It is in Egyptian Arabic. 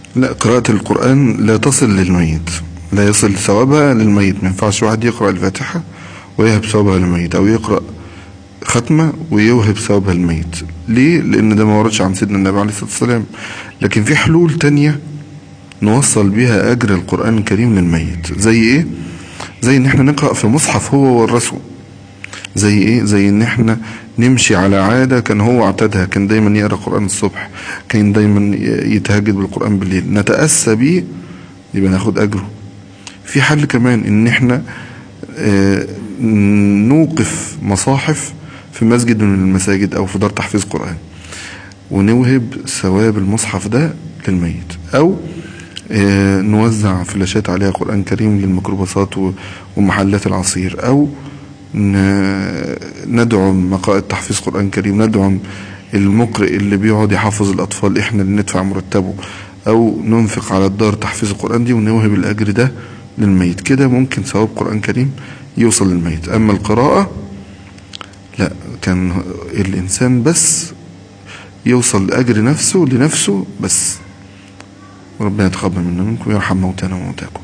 لا قراءة القرآن لا تصل للميت لا يصل ثوابها للميت ما ينفعش واحد يقرأ الفاتحة ويهب ثوابها للميت أو يقرأ ختمة ويوهب ثوابها للميت ليه؟ لأن ده ما وردش عن سيدنا النبي عليه الصلاة والسلام لكن في حلول تانية نوصل بيها أجر القرآن الكريم للميت زي إيه؟ زي إن إحنا نقرأ في مصحف هو والرسول زي إيه؟ زي إن إحنا نمشي على عادة كان هو اعتادها كان دايما يقرأ قرآن الصبح كان دايما يتهجد بالقرآن بالليل نتأسى بيه يبقى ناخد أجره في حل كمان إن إحنا آه، نوقف مصاحف في مسجد من المساجد أو في دار تحفيظ قرآن ونوهب ثواب المصحف ده للميت أو آه، نوزع فلاشات عليها قرآن كريم للميكروباصات و- ومحلات العصير أو ن- ندعم مقاعد تحفيظ قرآن كريم ندعم المقرئ اللي بيقعد يحفظ الأطفال إحنا اللي ندفع مرتبه أو ننفق على الدار تحفيظ القرآن دي ونوهب الأجر ده للميت كده ممكن ثواب قرآن كريم يوصل للميت أما القراءة لا كان الإنسان بس يوصل لأجر نفسه لنفسه بس وربنا يتقبل منا منكم ويرحم موتانا وموتاكم